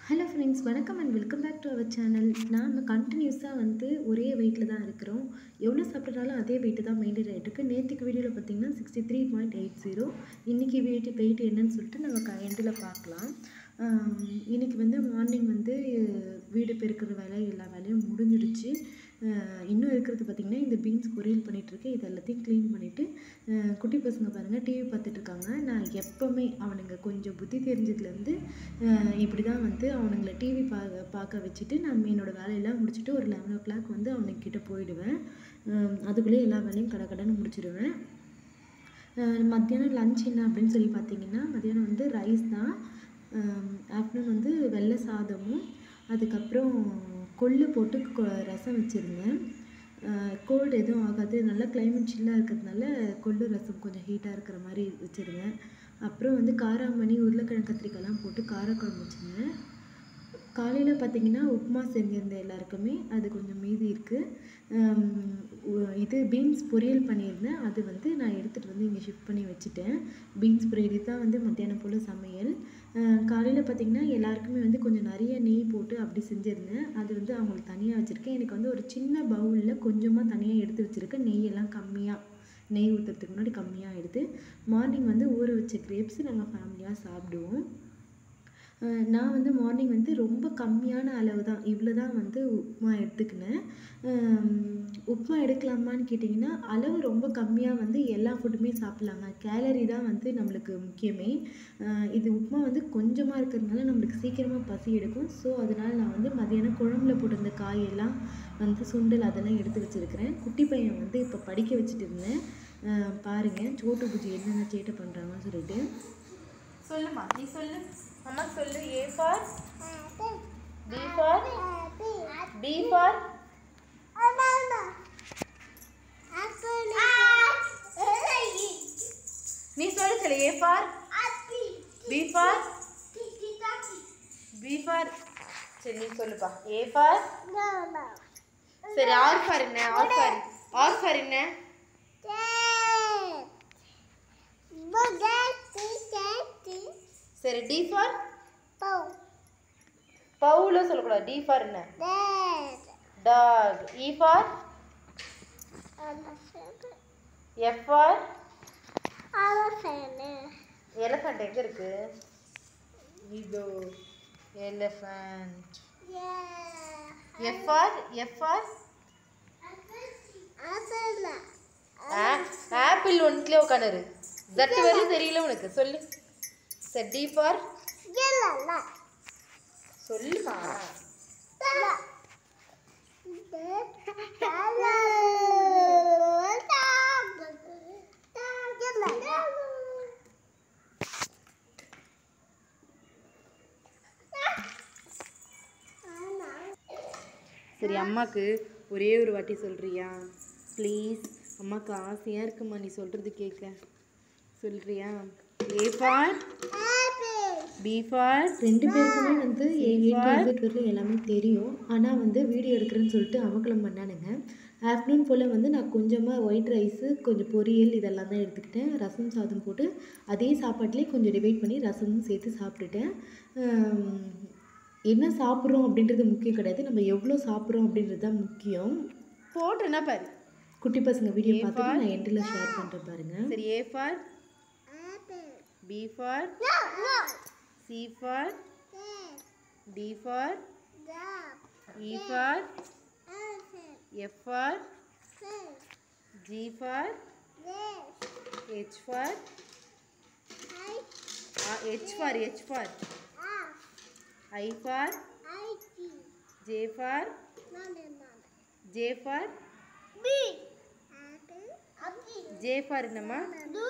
Hello friends வணக்கம் and welcome back to our channel நாம் கண்டினியூஸாக வந்து ஒரே வெயிட்டில் தான் இருக்கிறோம் எவ்வளோ சாப்பிட்றாலும் அதே வெயிட்டு தான் மெயின்டைன் ஆகிட்டு இருக்கு நேற்றுக்கு வீடியோவில் பார்த்தீங்கன்னா sixty three point eight zero இன்றைக்கி வெயிட் வெயிட் என்னன்னு சொல்லிட்டு நம்ம க எண்டில் பார்க்கலாம் இன்றைக்கி வந்து மார்னிங் வந்து வீடு பெருக்கிற வேலை எல்லா வேலையும் முடிஞ்சிடுச்சு அஹ் இன்னும் இருக்கிறது பார்த்திங்கன்னா இந்த பீன்ஸ் பொரியல் பண்ணிகிட்ருக்கேன் இது எல்லாத்தையும் க்ளீன் பண்ணிவிட்டு குட்டி பசங்க பாருங்கள் டிவி பார்த்துட்டு இருக்காங்க நான் எப்போவுமே அவனுங்க கொஞ்சம் புத்தி தெரிஞ்சதுலேருந்து இப்படி தான் வந்து அவனுங்களை டிவி பா பார்க்க வச்சுட்டு நான் என்னோடய வேலையெல்லாம் முடிச்சுட்டு ஒரு லெவன் ஓ கிளாக் வந்து அவனுங்க கிட்ட போயிடுவேன் அஹ் அதுக்குள்ளேயே எல்லா வேலையும் கடை கடைன்னு முடிச்சிடுவேன் அஹ் மத்தியானம் லஞ்ச் என்ன அப்படின்னு சொல்லி பார்த்தீங்கன்னா மத்தியானம் வந்து ரைஸ் தான் ஆஃப்டர்நூன் வந்து வெள்ளை சாதமும் அதுக்கப்புறம் கொள்ளு போட்டு கொ- ரசம் வச்சுருந்தேன் கோல்டு எதுவும் ஆகாது நல்லா கிளைமேட் சில்லாக இருக்கிறதுனால கொள்ளு ரசம் கொஞ்சம் ஹீட்டாக இருக்கிற மாதிரி வச்சுருந்தேன் அப்புறம் வந்து காராமணி உருளைக்கிழங்கு கத்திரிக்காய்லாம் போட்டு காரக்குழம்பு வச்சுருந்தேன் காலையில் பார்த்தீங்கன்னா உப்புமா செஞ்சிருந்தேன் எல்லாருக்குமே அது கொஞ்சம் மீதி இருக்குது இது பீன்ஸ் பொரியல் பண்ணியிருந்தேன் அது வந்து நான் எடுத்துகிட்டு வந்து இங்கே ஷிஃப்ட் பண்ணி வச்சுட்டேன் பீன்ஸ் பொரியல் தான் வந்து மத்தியானம் போல் சமையல் காலையில் பார்த்தீங்கன்னா எல்லாருக்குமே வந்து கொஞ்சம் நிறைய நெய் போட்டு அப்படி செஞ்சுருந்தேன் அது வந்து அவங்களுக்கு தனியாக வச்சுருக்கேன் எனக்கு வந்து ஒரு சின்ன பவுலில் கொஞ்சமாக தனியாக எடுத்து வச்சுருக்கேன் நெய்யெல்லாம் கம்மியாக நெய் ஊற்றுறதுக்கு முன்னாடி கம்மியாக எடுத்து மார்னிங் வந்து ஊற வச்ச கிரேப்ஸ் நாங்கள் ஃபேமிலியாக சாப்பிடுவோம் அஹ் நான் வந்து மார்னிங் வந்து ரொம்ப கம்மியான அளவு தான் இவ்வளோ தான் வந்து உப்புமா எடுத்துக்கினேன் ஹம் உப்புமா எடுக்கலாமான்னு கேட்டிங்கன்னா அளவு ரொம்ப கம்மியாக வந்து எல்லா ஃபுட்டுமே சாப்பிட்லாங்க கேலரி தான் வந்து நம்மளுக்கு முக்கியமே அஹ் இது உப்புமா வந்து கொஞ்சமாக இருக்கிறதுனால நம்மளுக்கு சீக்கிரமாக பசி எடுக்கும் ஸோ அதனால நான் வந்து மதியானம் குழம்புல போட்டிருந்த காயெல்லாம் வந்து சுண்டல் அதெல்லாம் எடுத்து வச்சுருக்கிறேன் குட்டி பையன் வந்து இப்போ படிக்க வச்சுட்டு இருந்தேன் அஹ் பாருங்க சோட்டு பூஜி என்னென்ன சேட்டை பண்ணுறாங்கன்னு சொல்லிட்டு சொல்லுமா நீ சொல்லு அம்மா சொல்லு A for B for B for நீ சொல்லு சொல்லு A for B for B for சரி நீ சொல்லுப்பா ஏ ஃபார் சரி ஆர் ஃபார் என்ன ஆர் ஃபார் ஆர் ஃபார் என்ன சரி டி ஃபார் பவுல சொல்லக்கூடாது டி ஃபார் என்ன dog E for F for elephant எங்க இருக்கு இதோ elephant F for F for apple ஒன்றுலேயே உட்காந்துரு ஜட்டு வரையும் தெரியல உனக்கு சொல்லு சரி டி ஃபார் சொல்லுமா சரி அம்மாக்கு ஒரே ஒரு வாட்டி சொல்றியா ப்ளீஸ் அம்மாக்கு ஆசையாக இருக்குமா நீ சொல்கிறது கேட்க சொல்றியா ஏ ஃபார் பி ஃபார் ரெண்டு பேருக்குமே வந்து என் வீட்டில் இருக்கிறது எல்லாமே தெரியும் ஆனால் வந்து வீடியோ எடுக்கிறேன்னு சொல்லிட்டு அமக்கலம் பண்ணானுங்க ஆஃப்டர்நூன் போல் வந்து நான் கொஞ்சமாக ஒயிட் ரைஸு கொஞ்சம் பொரியல் இதெல்லாம் தான் எடுத்துக்கிட்டேன் ரசம் சாதம் போட்டு அதே சாப்பாட்டிலே கொஞ்சம் டிவைட் பண்ணி ரசமும் சேர்த்து சாப்பிட்டுட்டேன் ஆம், என்ன சாப்பிட்றோம் அப்படின்றது முக்கியம் கிடையாது நம்ம எவ்வளோ சாப்பிட்றோம் அப்படின்றது தான் முக்கியம் போட்டுனா பாரு குட்டி பசங்க வீடியோ பார்த்துட்டு நான் எண்டில் ஷேர் பண்ணுறேன் பாருங்கள் சரி A for B for C for D for E for F for G for H for H for H for I for J for J for J for என்னம்மா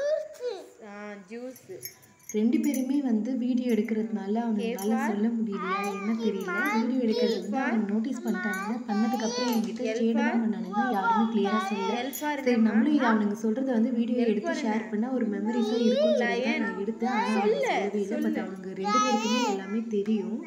ஜூஸ் ரெண்டு பேருமே வந்து வீடியோ எடுக்கிறதுனால அவங்களால சொல்ல முடியலையா என்ன தெரியல வீடியோ எடுக்கிறது வந்து அவங்க நோட்டீஸ் பண்ணிட்டாங்க பண்ணதுக்கு அப்புறம் என்கிட்ட சேடெல்லாம் பண்ணானுங்க யாருமே கிளியரா சொல்லல சரி நம்மளும் இது அவனுங்க சொல்றத வந்து வீடியோ எடுத்து ஷேர் பண்ணா ஒரு மெமரிஸா இருக்கும்னு சொல்லி தான் நான் எடுத்தேன் ஆனா அவங்க சொல்லவே இல்லை பட் அவனுங்க ரெண்டு பேருக்குமே எல்லாமே தெரியும்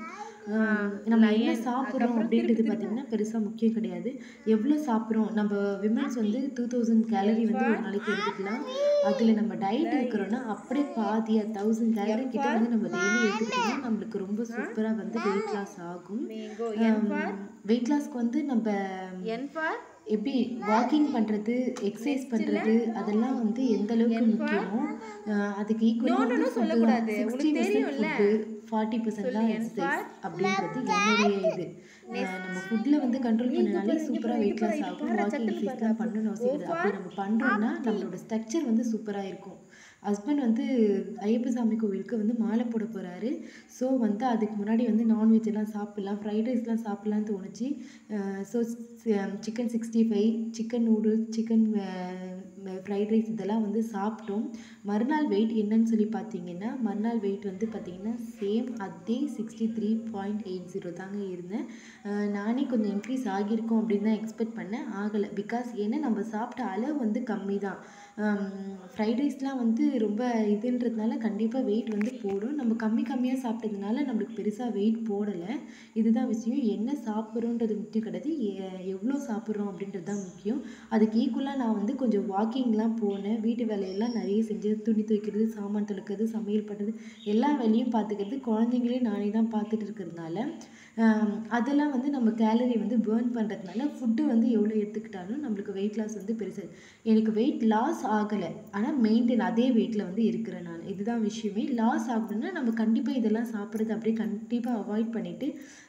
நம்ம என்ன சாப்பிட்றோம் அப்படின்றது பார்த்தீங்கன்னா பெருசாக முக்கியம் கிடையாது எவ்வளோ சாப்பிட்றோம் நம்ம விமன்ஸ் வந்து டூ தௌசண்ட் கேலரி வந்து ஒரு நாளைக்கு எடுத்துக்கலாம் அதில் நம்ம டயட் இருக்கிறோன்னா அப்படியே பாதி தௌசண்ட் கேலரி கிட்ட வந்து நம்ம டெய்லி எடுத்துக்கிட்டோம்னா நம்மளுக்கு ரொம்ப சூப்பராக வந்து வெயிட் லாஸ் ஆகும் மேங்கோ வெயிட் லாஸ்க்கு வந்து நம்ம என் ஃபார் எப்படி வாக்கிங் பண்ணுறது எக்ஸசைஸ் பண்ணுறது அதெல்லாம் வந்து எந்த அளவுக்கு முக்கியமோ அஹ் அதுக்கு ஈக்குவலாக வந்து சொல்லக்கூடாது. Sixty percent food forty percent தான் எக்ஸசைஸ் அப்படின்றது என்னுடைய இது அஹ் நம்ம ஃபுட்டில் வந்து கண்ட்ரோல் பண்ணனாலே சூப்பராக வெயிட் லாஸ் ஆகும் வாக்கிங் எக்ஸசைஸ்லாம் பண்ணணும்னு அவசியம் கிடையாது அப்படி நம்ம பண்ணுறோம்னா நம்மளோட ஸ்ட்ரக்சர் வந்து சூப்பராக இருக்கும் ஹஸ்பண்ட் வந்து ஐயப்ப சாமி கோவிலுக்கு வந்து மாலை போட போகிறாரு ஸோ வந்து அதுக்கு முன்னாடி வந்து நான்வெஜ் எல்லாம் சாப்பிட்லாம் ஃப்ரைட் ரைஸ்லாம் சாப்பிட்லான்னு தோணுச்சு so chicken sixty five chicken noodles chicken fried rice இதெல்லாம் வந்து சாப்பிட்டோம் மறுநாள் வெயிட் என்னன்னு சொல்லி பார்த்தீங்கன்னா மறுநாள் வெயிட் வந்து பார்த்தீங்கன்னா சேம் அதே sixty three point eight zero தாங்க இருந்தேன் அஹ் நானே கொஞ்சம் இன்க்ரீஸ் ஆகியிருக்கும் அப்படின்னு தான் எக்ஸ்பெக்ட் பண்ணேன் ஆகலை பிகாஸ் ஏன்னா நம்ம சாப்பிட்ட அளவு வந்து கம்மி தான் ஃப்ரைட் ரைஸ்லாம் வந்து ரொம்ப இதுன்றதுனால கண்டிப்பாக வெயிட் வந்து போடும் நம்ம கம்மி கம்மியாக சாப்பிட்டதுனால நம்மளுக்கு பெருசாக வெயிட் போடலை இதுதான் விஷயம் என்ன சாப்பிட்றோன்றது முக்கியம் கிடையாது எ- எவ்வளோ சாப்பிட்றோம் அப்படின்றது தான் முக்கியம் அதுக்கு ஈக்குவலாக நான் வந்து கொஞ்சம் வாக்கிங்லாம் போனேன் வீட்டு வேலையெல்லாம் நிறைய செஞ்சு துணி துவைக்கிறது சாமான் துளக்கிறது சமையல் பண்ணுறது எல்லா வேலையும் பார்த்துக்கிறது குழந்தைங்களையும் நானே தான் பார்த்துட்டு இருக்கிறதுனால ஆம், அதெல்லாம் வந்து நம்ம கேலரி வந்து பேர்ன் பண்ணுறதுனால ஃபுட்டு வந்து எவ்வளோ எடுத்துக்கிட்டாலும் நம்மளுக்கு வெயிட் லாஸ் வந்து பெருசு எனக்கு வெயிட் லாஸ் ஆகலை ஆனால் மெயின்டைன் அதே வெயிட்டில் வந்து இருக்கிறேன் நான் இதுதான் விஷயமே லாஸ் ஆகணும்னா நம்ம கண்டிப்பாக இதெல்லாம் சாப்பிட்றது அப்படியே கண்டிப்பாக அவாய்ட் பண்ணிவிட்டு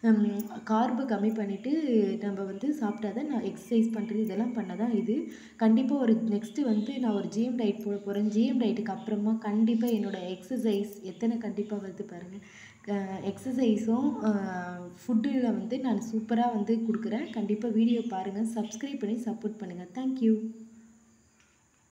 கார்பை கம்மி பண்ணிவிட்டு நம்ம வந்து சாப்பிட்டா தான் நான் எக்ஸசைஸ் பண்ணுறது இதெல்லாம் பண்ணால் தான் இது கண்டிப்பாக ஒரு நெக்ஸ்ட்டு வந்து நான் ஒரு ஜிஎம் டயட் போட போகிறேன் ஜிஎம் டயட்டுக்கு அப்புறமா கண்டிப்பாக என்னோடய எக்ஸசைஸ் எத்தனை கண்டிப்பாக வருது பாருங்கள் எக்ஸசைஸும் ஃபுட்டில் வந்து நான் சூப்பராக வந்து கொடுக்குறேன் கண்டிப்பாக வீடியோ பாருங்கள் சப்ஸ்கிரைப் பண்ணி சப்போர்ட் பண்ணுங்கள் தேங்க்யூ